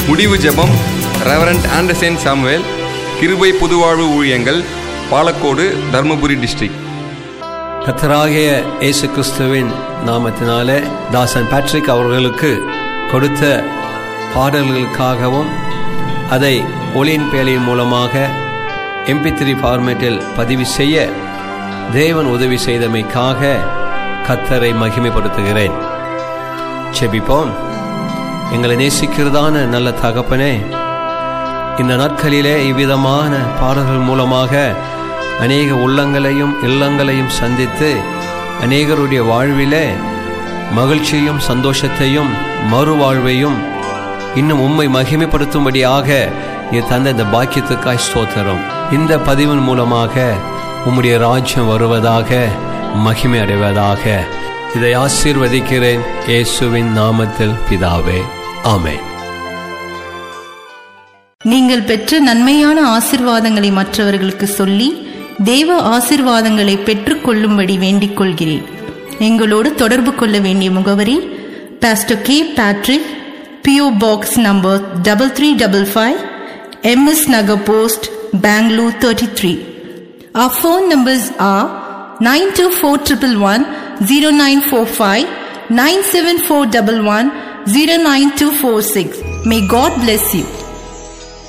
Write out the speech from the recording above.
முடிவு ஜெபம் reverend Anderson Samuel கிருபை புதுவாழ்வு ஊழியங்கள் பாலக்கோடு தர்மபுரி டிஸ்ட்ரிக்ட் கத்தராகிய இயேசு கிறிஸ்துவின் நாமத்தினாலே தாசன் பேட்ரிக் அவர்களுக்கு கொடுத்த பாடல்களுக்காகவும் அதை ஒளியின் பேழையின் மூலமாக எம்பி த்ரீ ஃபார்மேட்டில் பதிவு செய்ய தேவன் உதவி செய்தமைக்காக கத்தரை மகிமைப்படுத்துகிறேன் செபிப்போம் எங்களை நேசிக்கிறதான நல்ல தகப்பனே இந்த நாட்களிலே இவ்விதமான பாடல்கள் மூலமாக அநேக உள்ளங்களையும் இல்லங்களையும் சந்தித்து அநேகருடைய வாழ்விலே மகிழ்ச்சியும் சந்தோஷத்தையும் மறுவாழ்வையும் இன்னும் உம்மை மகிமைப்படுத்தும்படியாக நீ தந்த இந்த பாக்கியத்துக்காய் ஸ்தோத்திரம் இந்த பதிவின் மூலமாக உம்முடைய ராஜ்யம் வருவதாக மகிமை அடைவதாக இதை ஆசீர்வதிக்கிறேன் இயேசுவின் நாமத்தில் பிதாவே ஆமென் நீங்கள் பெற்ற நன்மையான ஆசிர்வாதங்களை மற்றவர்களுக்கு சொல்லி தேவ ஆசிர்வாதங்களை பெற்றுக்கொள்ளும்படி வேண்டிக் கொள்கிறேன் எங்களோடு தொடர்பு கொள்ள வேண்டிய முகவரி pastor K Patrick PO box number double three double five MS Nagar post Bangalore thirty three Our phone numbers are 92411095, 97411 09246. May God bless you.